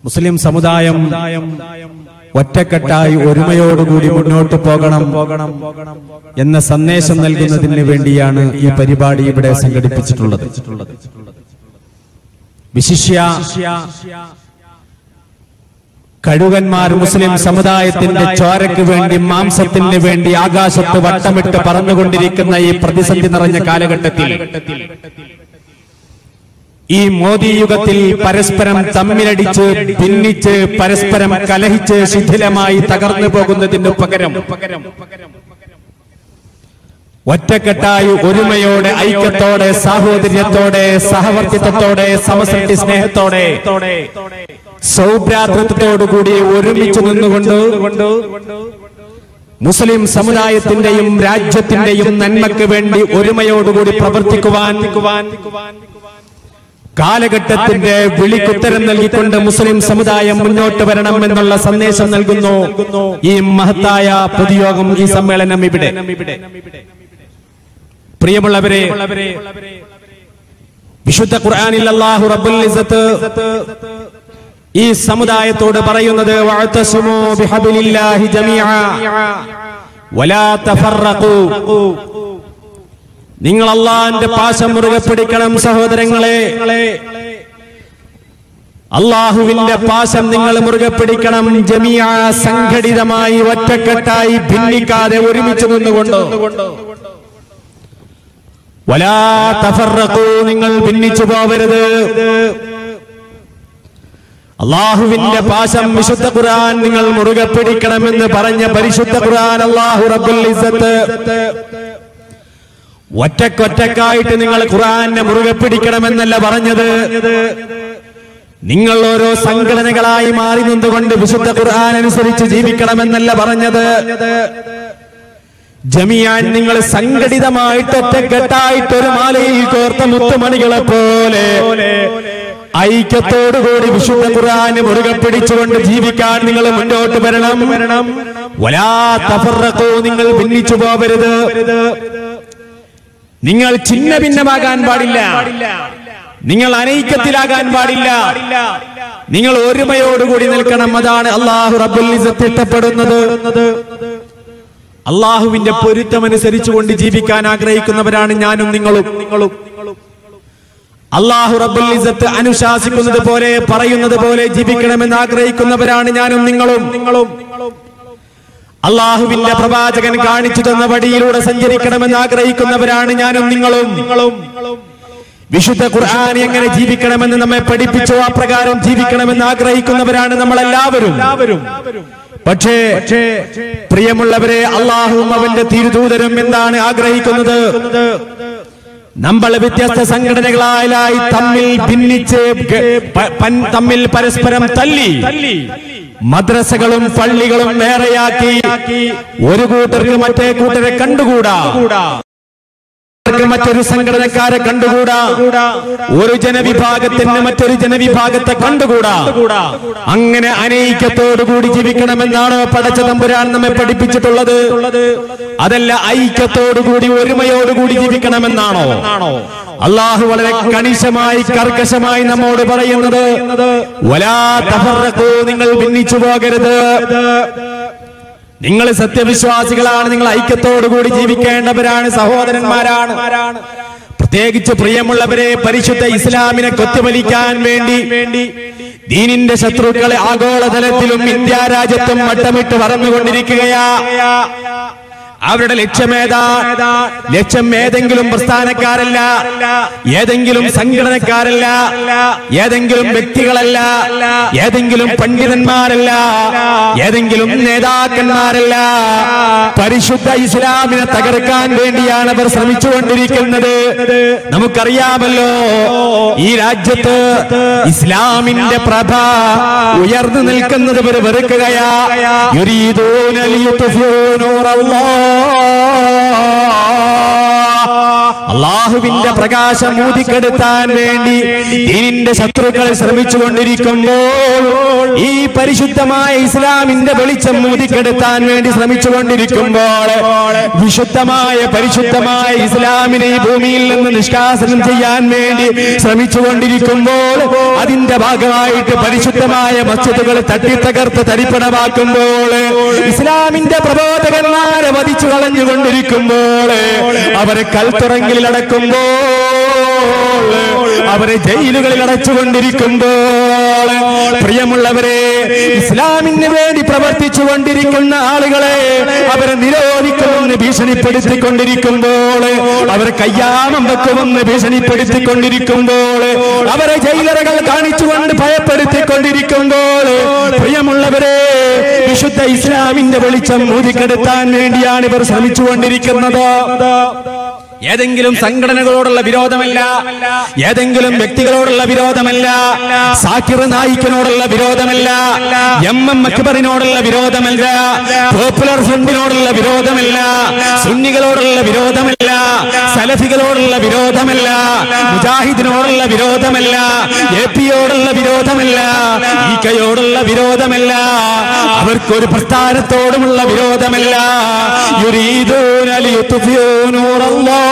മുസ്ലിം സമുദായം ഒറ്റക്കെട്ടായി ഒരുമയോടുകൂടി മുന്നോട്ട് പോകണം എന്ന സന്ദേശം നൽകുന്നതിന് വേണ്ടിയാണ് ഈ പരിപാടി ഇവിടെ സംഘടിപ്പിച്ചിട്ടുള്ളത് വിശിഷ്യ കഴുകന്മാർ മുസ്ലിം സമുദായത്തിന്റെ ചോരയ്ക്ക് വേണ്ടി മാംസത്തിന് വേണ്ടി ആകാശത്ത് വട്ടമിട്ട് പറന്നുകൊണ്ടിരിക്കുന്ന ഈ പ്രതിസന്ധി നിറഞ്ഞ കാലഘട്ടത്തിൽ ഈ മോദി യുഗത്തിൽ പരസ്പരം തമ്മിലടിച്ച് ഭിന്നിച്ച് പരസ്പരം കലഹിച്ച് ശിഥിലമായി തകർന്നു പോകുന്നതിന് പകരം ഒറ്റക്കെട്ടായി ഒരുമയോടെ ഐക്യത്തോടെ സാഹോദര്യത്തോടെ സഹവർത്തിത്വത്തോടെ സമസൃഷ്ടി സ്നേഹത്തോടെ സൗഭ്രാതൃത്വത്തോടുകൂടി ഒരുമിച്ച് നിന്നുകൊണ്ട് മുസ്ലിം സമുദായത്തിന്റെയും രാജ്യത്തിന്റെയും നന്മയ്ക്ക് വേണ്ടി ഒരുമയോടുകൂടി പ്രവർത്തിക്കുവാൻ കാലഘട്ടത്തിന്റെ വിളിക്കുത്തരം നൽകിക്കൊണ്ട് മുസ്ലിം സമുദായം മുന്നോട്ട് വരണം എന്നുള്ള സന്ദേശം നൽകുന്നു ഈ മഹത്തായ പൊതുയോഗം ഈ സമ്മേളനം ഇവിടെ പ്രിയമുള്ളവരെ വിശുദ്ധ ഖുർആനിൽ അല്ലാഹു റബ്ബുൽ ഇസ്സത്ത് ഈ സമുദായത്തോട് പറയുന്നത് വഅതസിമു ബിഹബ്ലില്ലാഹി ജമീഅ വലാ തഫറഖു നിങ്ങൾ അള്ളാന്റെ പാശം മുറുകെ പിടിക്കണം സഹോദരങ്ങളെ അള്ളാഹുവിന്റെ പാശം നിങ്ങൾ മുറുകെ പിടിക്കണം ജമിയ സംഘടിതമായി ഒറ്റക്കെട്ടായി ഭിന്നിക്കാതെ ഒരുമിച്ച് നിന്നുകൊണ്ട് വലാ തഫറഖു നിങ്ങൾ ഭിന്നിച്ചു പോവരുത് അള്ളാഹുവിന്റെ പാശം വിശുദ്ധ ഖുർആൻ നിങ്ങൾ മുറുകെ പിടിക്കണമെന്ന് പറഞ്ഞ പരിശുദ്ധ ഖുർആൻ അള്ളാഹു റബ്ബുൽ ഇസ്സത്ത് ഒറ്റക്കൊറ്റക്കായിട്ട് നിങ്ങൾ ഖുർആനെ മുറുകെ പിടിക്കണമെന്നല്ല പറഞ്ഞത് നിങ്ങൾ ഓരോ സംഘടനകളായി മാറി നിന്നുകൊണ്ട് വിശുദ്ധ ഖുർആൻ അനുസരിച്ച് ജീവിക്കണമെന്നല്ല പറഞ്ഞത് ജമിയാൻ നിങ്ങൾ സംഘടിതമായിട്ട് ഒറ്റക്കെട്ടായിട്ട് ഒരു മാലയിൽ കോർത്ത മുത്തുമണികളെ പോലെ ഐക്യത്തോടുകൂടി വിശുദ്ധ ഖുർആൻ മുറുകെ പിടിച്ചുകൊണ്ട് ജീവിക്കാൻ നിങ്ങൾ മുന്നോട്ട് വരണം വരണം വലാ തഫറഖു നിങ്ങൾ ഭിന്നിച്ചു പോവരുത് നിങ്ങൾ ചിന്ന ഭിന്നമാകാൻ പാടില്ല നിങ്ങൾ അനൈക്യത്തിലാകാൻ പാടില്ല നിങ്ങൾ ഒരുമയോടുകൂടി നിൽക്കണം അതാണ് അള്ളാഹു റബ്ബുൽ ഇസ്സത്ത് ഇഷ്ടപ്പെടുന്നത് അള്ളാഹുവിന്റെ പൊരുത്തമനുസരിച്ചുകൊണ്ട് ജീവിക്കാൻ ആഗ്രഹിക്കുന്നവരാണ് ഞാനും നിങ്ങളും നിങ്ങളും അള്ളാഹു റബ്ബുൽ ഇസ്സത്ത് അനുശാസിക്കുന്നത് പോലെ പറയുന്നത് പോലെ ജീവിക്കണമെന്ന് ആഗ്രഹിക്കുന്നവരാണ് ഞാനും നിങ്ങളും നിങ്ങളും അള്ളാഹുവിന്റെ പ്രവാചകൻ കാണിച്ചു തന്ന വഴിയിലൂടെ സഞ്ചരിക്കണമെന്ന് ആഗ്രഹിക്കുന്നവരാണ് ഞാനും നിങ്ങളും നിങ്ങളും വിശുദ്ധ ഖുർആൻ എങ്ങനെ ജീവിക്കണമെന്ന് നമ്മെ പഠിപ്പിച്ചു ആ പ്രകാരം ജീവിക്കണമെന്ന് ആഗ്രഹിക്കുന്നവരാണ് നമ്മൾ എല്ലാവരും പക്ഷേ പ്രിയമുള്ളവരെ അള്ളാഹുവും അവന്റെ തിരുദൂതരും എന്താണ് ആഗ്രഹിക്കുന്നത് നമ്മൾ വ്യത്യസ്ത സംഘടനകളായി തമ്മിൽ ഭിന്നിച്ച് ഗ- പ- പൻ- തമ്മിൽ പരസ്പരം തല്ലി മദ്രസകളും പള്ളികളും വേറെയാക്കി ഒരു കൂട്ടർക്ക് മറ്റേ കൂട്ടരെ കണ്ടുകൂടാ അവർക്ക് മറ്റൊരു സംഘടനക്കാരെ കണ്ടുകൂടാ ഒരു ജനവിഭാഗത്തിന് മറ്റൊരു ജനവിഭാഗത്തെ കണ്ടുകൂടാ അങ്ങനെ അനൈക്യത്തോടുകൂടി ജീവിക്കണമെന്നാണോ പടച്ച തമ്പുരാൻ നമ്മെ പഠിപ്പിച്ചിട്ടുള്ളത് അതല്ല ഐക്യത്തോടുകൂടി ഒരുമയോടുകൂടി ജീവിക്കണമെന്നാണോ അള്ളാഹു വളരെ കണിശമായി കർക്കശമായി നമ്മോട് പറയുന്നത് വലാ തഫറഖൂ നിങ്ങൾ ഭിന്നിച്ചു പോകരുത് നിങ്ങൾ സത്യവിശ്വാസികളാണ് നിങ്ങൾ ഐക്യത്തോടുകൂടി ജീവിക്കേണ്ടവരാണ് സഹോദരന്മാരാണ് പ്രത്യേകിച്ച് പ്രിയമുള്ളവരെ പരിശുദ്ധ ഇസ്ലാമിനെ കൊത്തുവലിക്കാൻ വേണ്ടി വേണ്ടി ദീനിന്റെ ശത്രുക്കളെ ആഗോളതലത്തിലും ഇന്ത്യ രാജ്യത്തും വട്ടമിട്ട് പറന്നുകൊണ്ടിരിക്കുകയാ അവരുടെ ലക്ഷ്യമേതാ ലക്ഷ്യം ഏതെങ്കിലും പ്രസ്ഥാനക്കാരല്ല ഏതെങ്കിലും സംഘടനക്കാരല്ല ഏതെങ്കിലും വ്യക്തികളല്ല ഏതെങ്കിലും പണ്ഡിതന്മാരല്ല ഏതെങ്കിലും നേതാക്കന്മാരല്ല പരിശുദ്ധ ഇസ്ലാമിനെ തകർക്കാൻ വേണ്ടിയാണ് അവർ ശ്രമിച്ചുകൊണ്ടിരിക്കുന്നത് നമുക്കറിയാമല്ലോ ഈ രാജ്യത്ത് ഇസ്ലാമിന്റെ പ്രഭ ഉയർന്നു നിൽക്കുന്നത് ഇവർ വെറുക്കുകയാ യുരീദൂന ലിയുത്ഫിഊ നൂറല്ലാഹ് അള്ളാഹുവിന്റെ പ്രകാശം ഊതിക്കെടുത്താൻ വേണ്ടി ദീനിന്റെ ശത്രുക്കൾ ശ്രമിച്ചുകൊണ്ടിരിക്കുമ്പോൾ ഈ പരിശുദ്ധമായ ഇസ്ലാമിന്റെ വെളിച്ചം ഊതിക്കെടുത്താൻ വേണ്ടി ശ്രമിച്ചുകൊണ്ടിരിക്കുമ്പോൾ വിശുദ്ധമായ പരിശുദ്ധമായ ഇസ്ലാമിനെ ഈ ഭൂമിയിൽ നിന്ന് നിഷ്കാസനം ചെയ്യാൻ വേണ്ടി ശ്രമിച്ചുകൊണ്ടിരിക്കുമ്പോൾ അതിന്റെ ഭാഗമായിട്ട് പരിശുദ്ധമായ മസ്ജിദുകൾ തട്ടിത്തകർത്ത് തരിപ്പണമാക്കുമ്പോൾ ഇസ്ലാമിന്റെ പ്രബോധകന്മാരെ വധിച്ചു കളഞ്ഞുകൊണ്ടിരിക്കുമ്പോൾ അവരെ കൽത്തുറങ്കിൽ അടക്കുമ്പോൾ അവരെ ജയിലുകളിൽ അടച്ചുകൊണ്ടിരിക്കുമ്പോൾ പ്രിയമുള്ളവരെ ഇസ്ലാമിന് വേണ്ടി പ്രവർത്തിച്ചു കൊണ്ടിരിക്കുന്ന ആളുകളെ അവരെ നിരോധിക്കുമെന്ന് ഭീഷണിപ്പെടുത്തിക്കൊണ്ടിരിക്കുമ്പോൾ അവരെ കയ്യാമം വെക്കുമെന്ന് ഭീഷണിപ്പെടുത്തിക്കൊണ്ടിരിക്കുമ്പോൾ അവരെ ജയിലറകൾ കാണിച്ചുകൊണ്ട് ഭയപ്പെടുത്തിക്കൊണ്ടിരിക്കുമ്പോൾ പ്രിയമുള്ളവരെ വിശുദ്ധ ഇസ്ലാമിന്റെ വെളിച്ചം ഊതിക്കെടുത്താൻ വേണ്ടിയാണ് ഇവർ ശ്രമിച്ചുകൊണ്ടിരിക്കുന്നത് ഏതെങ്കിലും സംഘടനകളോടുള്ള വിരോധമല്ല ഏതെങ്കിലും വ്യക്തികളോടുള്ള വിരോധമല്ല സാക്കിർ നായിക്കിനോടുള്ള വിരോധമല്ല എം എം അക്ബറിനോടുള്ള വിരോധമല്ല പോപ്പുലർ ഫ്രണ്ടിനോടുള്ള വിരോധമല്ല സുന്നികളോടുള്ള വിരോധമല്ല സലഫികളോടുള്ള വിരോധമല്ല മുജാഹിദിനോടുള്ള വിരോധമല്ല എ പിയോടുള്ള വിരോധമല്ല ഈക്കയോടുള്ള വിരോധമല്ല അവർക്കൊരു പ്രസ്ഥാനത്തോടുമുള്ള വിരോധമല്ല യുരീദൂന ലിയുത്ഫിയൂ നൂറല്ലാഹ്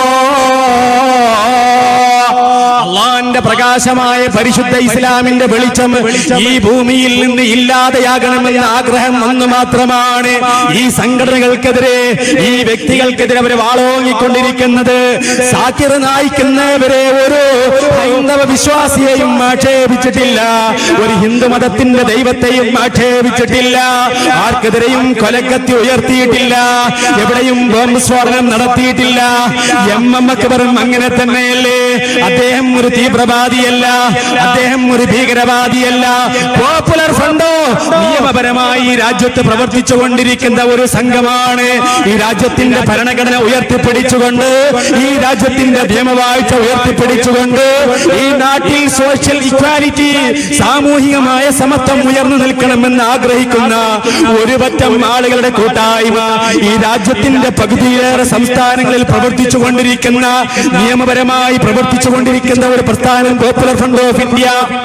അള്ളാന്റെ പ്രകാശമായ പരിശുദ്ധ ഇസ്ലാമിന്റെ വെളിച്ചം ഈ ഭൂമിയിൽ നിന്ന് ഇല്ലാതെയാകണമെന്ന ആഗ്രഹം ഒന്ന് മാത്രമാണ് ഈ സംഘടനകൾക്കെതിരെ ഈ വ്യക്തികൾക്കെതിരെ അവർ വാളോങ്ങിക്കൊണ്ടിരിക്കുന്നത് സാക്കിർ നായിക്കുന്നവരെ ഒരു ഹൈന്ദവ വിശ്വാസിയെയും ആക്ഷേപിച്ചിട്ടില്ല ഒരു ഹിന്ദു മതത്തിന്റെ ദൈവത്തെയും ആക്ഷേപിച്ചിട്ടില്ല ആർക്കെതിരെയും കൊലക്കത്തി ഉയർത്തിയിട്ടില്ല എവിടെയും ബോംബ് സ്ഫോടനം നടത്തിയിട്ടില്ല എം എം അക്ബറും അങ്ങനെ തന്നെയല്ലേ അദ്ദേഹം ഒരു തീവ്രവാദിയല്ല അദ്ദേഹം ഒരു ഭീകരവാദിയല്ല പോപ്പുലർ ഫ്രണ്ടോ നിയമപരമായി ഈ രാജ്യത്ത് പ്രവർത്തിച്ചു കൊണ്ടിരിക്കുന്ന ഒരു സംഘമാണ് ഈ രാജ്യത്തിന്റെ ഭരണഘടന ഉയർത്തിപ്പിടിച്ചുകൊണ്ട് ഈ രാജ്യത്തിന്റെ നിയമവാഴ്ച ഉയർത്തിപ്പിടിച്ചുകൊണ്ട് ഈ നാട്ടിൽ സോഷ്യൽ ഇക്വാലിറ്റി സാമൂഹികമായ സമത്വം ഉയർന്നു നിൽക്കണമെന്ന് ആഗ്രഹിക്കുന്ന ഒരു പറ്റം ആളുകളുടെ കൂട്ടായ്മ ഈ രാജ്യത്തിന്റെ പകുതിയിലേറെ സംസ്ഥാനങ്ങളിൽ പ്രവർത്തിച്ചു കൊണ്ടിരിക്കുന്ന നിയമപരമായി പ്രവർത്തിച്ചു കൊണ്ടിരിക്കുന്ന ഒരു പ്രസ്ഥാനം പോപ്പുലർ ഫ്രണ്ട് ഓഫ് ഇന്ത്യ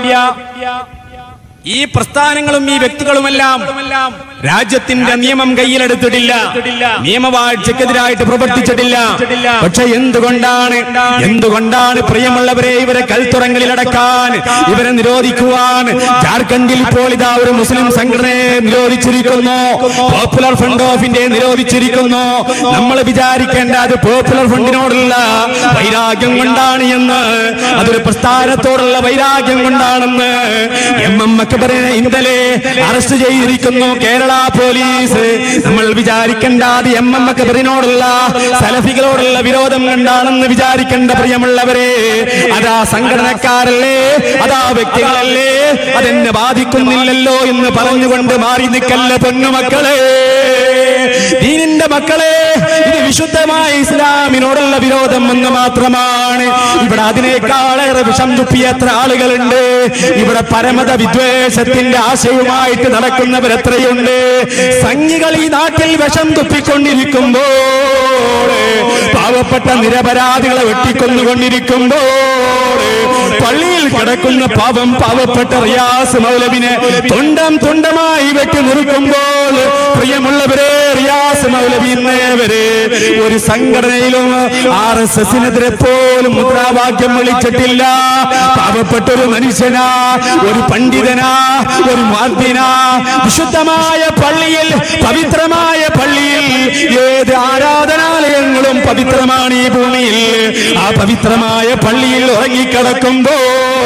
ഈ പ്രസ്ഥാനങ്ങളും ഈ വ്യക്തികളുമെല്ലാം രാജ്യത്തിന്റെ നിയമം കയ്യിലെടുത്തിട്ടില്ല നിയമവാഴ്ചക്കെതിരായിട്ട് പ്രവർത്തിച്ചിട്ടില്ല പക്ഷെ എന്തുകൊണ്ടാണ് എന്തുകൊണ്ടാണ് പ്രിയമുള്ളവരെ ഇവരെ കൽത്തുറങ്ങളിൽ അടക്കാൻ ഇവരെ നിരോധിക്കുവാൻ ജാർഖണ്ഡിൽ ഇപ്പോൾ ഇതാ ഒരു മുസ്ലിം സംഘടനയെ നിരോധിച്ചിരിക്കുന്നു പോപ്പുലർ ഫ്രണ്ട് ഓഫ് ഇന്ത്യയെ നിരോധിച്ചിരിക്കുന്നു നമ്മൾ വിചാരിക്കേണ്ട അത് പോപ്പുലർ ഫ്രണ്ടിനോടുള്ള വൈരാഗ്യം കൊണ്ടാണ് എന്ന് അതൊരു പ്രസ്ഥാനത്തോടുള്ള വൈരാഗ്യം കൊണ്ടാണെന്ന് എം എം അക്ബറിനെ ഇന്നലെ അറസ്റ്റ് ചെയ്തിരിക്കുന്നു കേരള പോലീസ് നമ്മൾ വിചാരിക്കേണ്ട അത് എം എം അക്ബറിനോടുള്ള സലഫികളോടുള്ള വിരോധം കൊണ്ടാണെന്ന് വിചാരിക്കേണ്ട പ്രിയമുള്ളവരെ അതാ സംഘടനക്കാരല്ലേ അതാ വ്യക്തികളല്ലേ അതെന്നെ ബാധിക്കുന്നില്ലല്ലോ എന്ന് പറഞ്ഞുകൊണ്ട് മാറി നിൽക്കല്ല പൊന്നുമക്കളെ ദീനിന്റെ മക്കളെ ഇത് വിശുദ്ധമായ ഇസ്ലാമിനോടുള്ള വിരോധം എന്ന് മാത്രമാണ് ഇവിടെ അതിനേക്കാളേറെ വിഷം തുപ്പിയ എത്ര ആളുകളുണ്ട് ഇവിടെ പരമത വിദ്വേഷത്തിന്റെ ആശയവുമായിട്ട് നടക്കുന്നവർ എത്രയുണ്ട് സംഘികൾ ഈ നാട്ടിൽ വിഷം തുപ്പിക്കൊണ്ടിരിക്കുമ്പോൾ പാവപ്പെട്ട നിരപരാധികളെ വെട്ടിക്കൊന്നുകൊണ്ടിരിക്കുമ്പോൾ പള്ളിയിൽ കിടക്കുന്ന പാവം പാവപ്പെട്ട റിയാസ് മൗലവിനെ തുണ്ടം തുണ്ടമായി വെട്ടി നിൽക്കുമ്പോൾ പ്രിയമുള്ളവരെ റിയാസ് മൗലവി ഇന്നേവരെ ഒരു സംഘടനയിലും ആർ എസ് എസിനെതിരെ പോലും മുദ്രാവാക്യം വിളിച്ചിട്ടില്ല പാവപ്പെട്ട ഒരു മനുഷ്യനാ ഒരു പണ്ഡിതനാ ഒരു മാർദ്ദിനാ വിശുദ്ധമായ പള്ളിയിൽ പവിത്രമായ പള്ളിയിൽ ഏത് ആരാധനാലയങ്ങളും പവിത്രമാണ് ഈ ഭൂമിയിൽ ആ പവിത്രമായ പള്ളിയിൽ ഉറങ്ങിക്കിടക്കുമ്പോൾ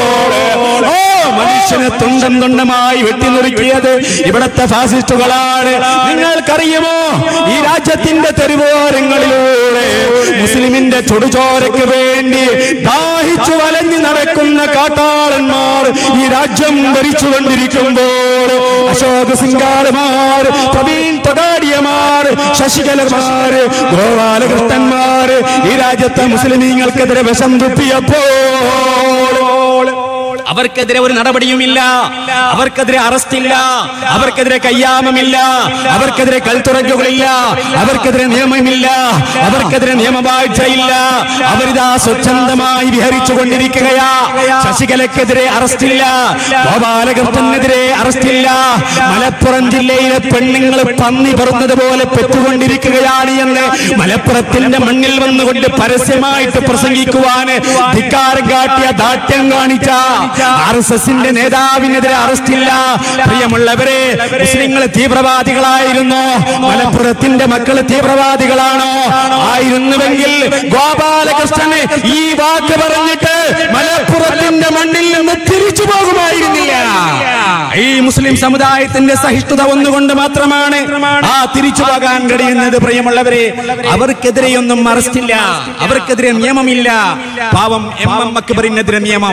ഓ മനുഷ്യനെ തുണ്ടം തുണ്ടമായി വെട്ടിനുറുക്കിയത് ഇവിടത്തെ ഫാസിസ്റ്റുകളാണ് നിങ്ങൾക്കറിയുമോ ഈ രാജ്യത്തിന്റെ തെരുവോരങ്ങളിലൂടെ മുസ്ലിമിന്റെ ചുടുചോരയ്ക്ക് വേണ്ടി ദാഹിച്ചു വലഞ്ഞു നടക്കുന്ന കാട്ടാളന്മാർ ഈ രാജ്യം ഭരിച്ചുകൊണ്ടിരിക്കുമ്പോൾ അശോക് സിംഗാരമാർ പ്രവീൺ തൊടാടിയമാർ ശശികലമാർ ഗോപാലകൃഷ്ണന്മാർ ഈ രാജ്യത്തെ മുസ്ലിമീങ്ങൾക്കെതിരെ വിഷം തുപ്പിയപ്പോൾ അവർക്കെതിരെ ഒരു നടപടിയുമില്ല അവർക്കെതിരെ അറസ്റ്റില്ല അവർക്കെതിരെ കയ്യാമമില്ല അവർക്കെതിരെ കൽത്തുറക്കുകളില്ല അവർക്കെതിരെ നിയമമില്ല അവർക്കെതിരെ നിയമവാഴ്ചയില്ല അവരിതാ സ്വച്ഛന്തമായി വിഹരിച്ചു കൊണ്ടിരിക്കുകയാ ശശികലക്കെതിരെ അറസ്റ്റില്ല ഗോപാലകൃഷ്ണനെതിരെ അറസ്റ്റില്ല മലപ്പുറം ജില്ലയിലെ പെണ്ണുങ്ങൾ പന്നി പറന്നത് പോലെ പെറ്റുകൊണ്ടിരിക്കുകയാണ് എന്ന് മലപ്പുറത്തിന്റെ മണ്ണിൽ വന്നുകൊണ്ട് പരസ്യമായിട്ട് പ്രസംഗിക്കുവാന് ധിക്കാരം കാട്ടിയ ദാഠ്യം കാണിച്ച ആർ എസ് എസിന്റെ നേതാവിനെതിരെ അറസ്റ്റില്ല പ്രിയമുള്ളവരെ മുസ്ലിങ്ങൾ തീവ്രവാദികളായിരുന്നു മലപ്പുറത്തിന്റെ മക്കള് തീവ്രവാദികളാണോ ആയിരുന്നുവെങ്കിൽ ഗോപാലകൃഷ്ണന് ഈ വാക്ക് പറഞ്ഞിട്ട് മലപ്പുറത്തിന്റെ മണ്ണിൽ നിന്ന് തിരിച്ചു പോകുമായിരുന്നില്ല ഈ മുസ്ലിം സമുദായത്തിന്റെ സഹിഷ്ണുത ഒന്നുകൊണ്ട് മാത്രമാണ് ആ തിരിച്ചു പോകാൻ കഴിയുന്നത് പ്രിയമുള്ളവരെ അവർക്കെതിരെയൊന്നും അറസ്റ്റില്ല അവർക്കെതിരെ നിയമമില്ല പാവം എം എം അക്ബറിനെതിരെ നിയമം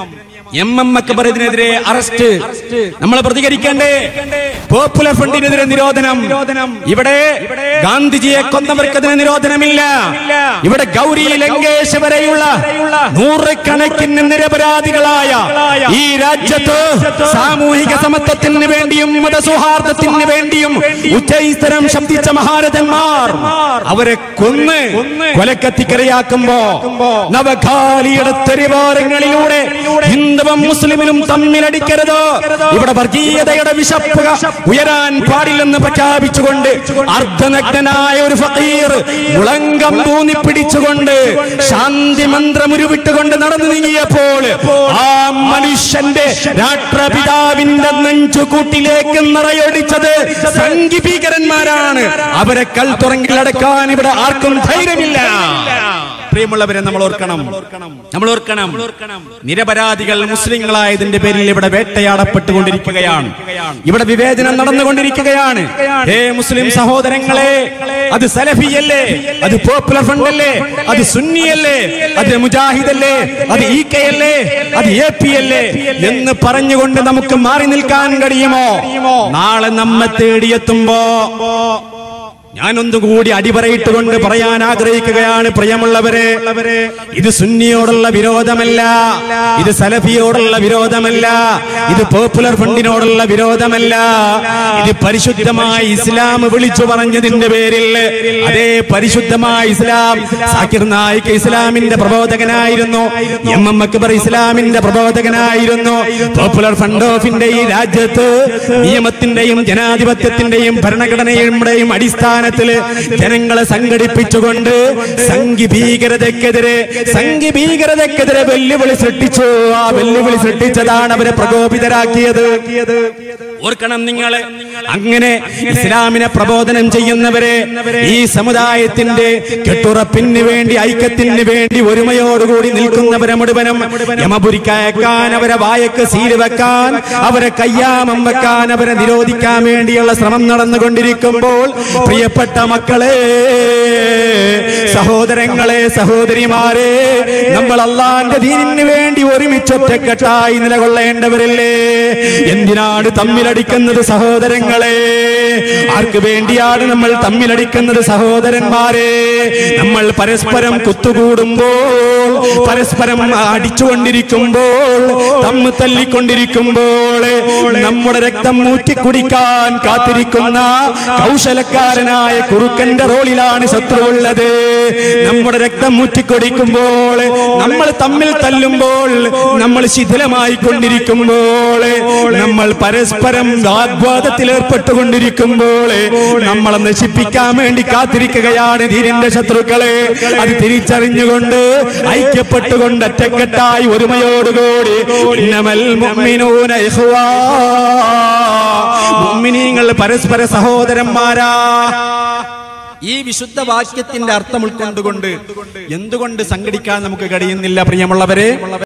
എം എം അക്ബറിനെതിരെ അറസ്റ്റ് നമ്മൾ പ്രതികരിക്കണ്ടേ പോപ്പുലർ ഫ്രണ്ടിനെതിരെ നിരോധനം ഇവിടെ ഗാന്ധിജിയെ കൊന്നവർക്കെതിരെ നിരോധനമില്ല ഇവിടെ ഗൗരി ലങ്കേഷ് വരെയുള്ള നൂറുകണക്കിന് നിരപരാധികളായ ഈ രാജ്യത്ത് സാമൂഹിക സമത്വത്തിന് വേണ്ടിയും മതസൗഹാർദ്ദത്തിന് വേണ്ടിയും ഉച്ചൈസ്തരം ശബ്ദിച്ച മഹാരഥന്മാർ അവരെ കൊന്ന് കൊലക്കത്തിക്കരയാക്കുമ്പോ നവകാലിയുടെ തെരുവാരങ്ങളിലൂടെ ഹിന്ദുവും മുസ്ലിമിനും തമ്മിലടിക്കരുത് ഇവിടെ വർഗീയതയുടെ വിശപ്പുക ഉയരാൻ പാടില്ലെന്ന് പ്രഖ്യാപിച്ചുകൊണ്ട് അർദ്ധനഗ്നനായ ഒരു ഫക്കീർ മുളങ്കം ഊന്നി പിടിച്ചുകൊണ്ട് ശാന്തി മന്ത്രം ഉരുവിട്ടുകൊണ്ട് നടന്നു നീങ്ങിയപ്പോൾ ആ മനുഷ്യന്റെ രാഷ്ട്രപിതാവിന്റെ നെഞ്ചുകൂട്ടിലേക്ക് നിറയൊടിച്ചത് സംഘിഭീകരന്മാരാണ് അവരെ കൽത്തുറങ്കിലടക്കാൻ ഇവിടെ ആർക്കും ധൈര്യമില്ല പ്രിയമുള്ളവരെ നമ്മൾ ഓർക്കണം നമ്മൾ ഓർക്കണം നിരപരാധികൾ മുസ്ലിങ്ങളായതിന്റെ പേരിൽ ഇവിടെ വേട്ടയാടപ്പെട്ടുകൊണ്ടിരിക്കുകയാണ് ഇവിടെ വിവേചനം നടന്നുകൊണ്ടിരിക്കുകയാണ് ഹേ മുസ്ലിം സഹോദരങ്ങളെ അത് സലഫിയല്ലേ അത് പോപ്പുലർ ഫ്രണ്ട് അല്ലേ അത് സുന്നിയല്ലേ അത് മുജാഹിദല്ലേ അത് ഇ കെ അല്ലേ അത് എ പി അല്ലേ എന്ന് പറഞ്ഞുകൊണ്ട് നമുക്ക് മാറി നിൽക്കാൻ കഴിയുമോ നാളെ നമ്മെ തേടിയെത്തുമ്പോ ഞാനൊന്നുകൂടി അടിപറയിട്ടുകൊണ്ട് പറയാൻ ആഗ്രഹിക്കുകയാണ് പ്രിയമുള്ളവരെ ഇത് സുന്നിയോടുള്ള വിരോധമല്ല ഇത് സലഫിയോടുള്ള വിരോധമല്ല ഇത് പോപ്പുലർ ഫണ്ടിനോടുള്ള വിരോധമല്ല ഇത് പരിശുദ്ധമായ ഇസ്ലാം വിളിച്ചു പറഞ്ഞതിന്റെ പേരിൽ അതേ പരിശുദ്ധമായ ഇസ്ലാം സാക്കിർ നായിക്ക് ഇസ്ലാമിന്റെ പ്രബോധകനായിരുന്നു എം എം അക്ബർ ഇസ്ലാമിന്റെ പ്രബോധകനായിരുന്നു പോപ്പുലർ ഫണ്ട് ഓഫിന്റെ ഈ രാജ്യത്ത് നിയമത്തിന്റെയും ജനാധിപത്യത്തിന്റെയും ഭരണഘടനയുടെയും അടിസ്ഥാനത്തിൽ ജനങ്ങളെ സംഘടിപ്പിച്ചുകൊണ്ട് സംഘി ഭീകരതയ്ക്കെതിരെ സംഘി ഭീകരതയ്ക്കെതിരെ വെല്ലുവിളി സൃഷ്ടിച്ചു ആ വെല്ലുവിളി സൃഷ്ടിച്ചതാണ് അവരെ പ്രകോപിതരാക്കിയത് ഓർക്കണം നിങ്ങൾ അങ്ങനെ ഇസ്ലാമിനെ പ്രബോധനം ചെയ്യുന്നവരെ ഈ സമുദായത്തിന്റെ കെട്ടുറപ്പിന് വേണ്ടി ഐക്യത്തിന് വേണ്ടി ഒരുമയോടുകൂടി നിൽക്കുന്നവരെ മുഴുവനും യമപുരിക്കയക്കാൻ അവരെ വായക്ക് സീല് വെക്കാൻ അവരെ കയ്യാമം വെക്കാൻ അവരെ നിരോധിക്കാൻ വേണ്ടിയുള്ള ശ്രമം നടന്നുകൊണ്ടിരിക്കുമ്പോൾ പ്രിയപ്പെട്ട മക്കളെ സഹോദരങ്ങളെ സഹോദരിമാരെ നമ്മൾ അള്ളാന്റെ ദീനിന് വേണ്ടി ഒരുമിച്ചൊറ്റക്കെട്ടായി നിലകൊള്ളേണ്ടവരല്ലേ എന്തിനാണ് തമ്മിലടിക്കുന്നത് സഹോദരങ്ങളെ ആർക്ക് വേണ്ടിയാണ് നമ്മൾ തമ്മിലടിക്കുന്നത് സഹോദരന്മാരെ നമ്മൾ പരസ്പരം കുത്തുകൂടുമ്പോൾ പരസ്പരം അടിച്ചുകൊണ്ടിരിക്കുമ്പോൾ തമ്മ് തല്ലിക്കൊണ്ടിരിക്കുമ്പോൾ നമ്മുടെ രക്തം ഊറ്റിക്കുടിക്കാൻ കാത്തിരിക്കുന്ന കൗശലക്കാരനായ കുറുക്കന്റെ റോളിലാണ് ശത്രുവുള്ളത് നമ്മുടെ രക്തം ഊറ്റിക്കൊടിക്കുമ്പോൾ നമ്മൾ തമ്മിൽ തല്ലുമ്പോൾ നമ്മൾ ശിഥിലമായി കൊണ്ടിരിക്കുമ്പോൾ നമ്മൾ പരസ്പരം വാഗ്വാദത്തിൽ ഏർപ്പെട്ടുകൊണ്ടിരിക്കുമ്പോൾ നമ്മളെ നശിപ്പിക്കാൻ വേണ്ടി കാത്തിരിക്കുകയാണ് ധീരന്റെ ശത്രുക്കളെ അത് തിരിച്ചറിഞ്ഞുകൊണ്ട് ഐക്യപ്പെട്ടുകൊണ്ട് ഒറ്റക്കെട്ടായി ഒരുമയോടുകൂടി ഇന്നമൽ മുഅ്മിനൂന ഇഖ്വാ. മുഅ്മിനീങ്ങൾ പരസ്പര സഹോദരന്മാരാ ഈ വിശുദ്ധ വാക്യത്തിന്റെ അർത്ഥം ഉൾക്കൊണ്ടുകൊണ്ട് എന്തുകൊണ്ട് സംഘടിക്കാൻ നമുക്ക് കഴിയുന്നില്ല പ്രിയമുള്ളവരെ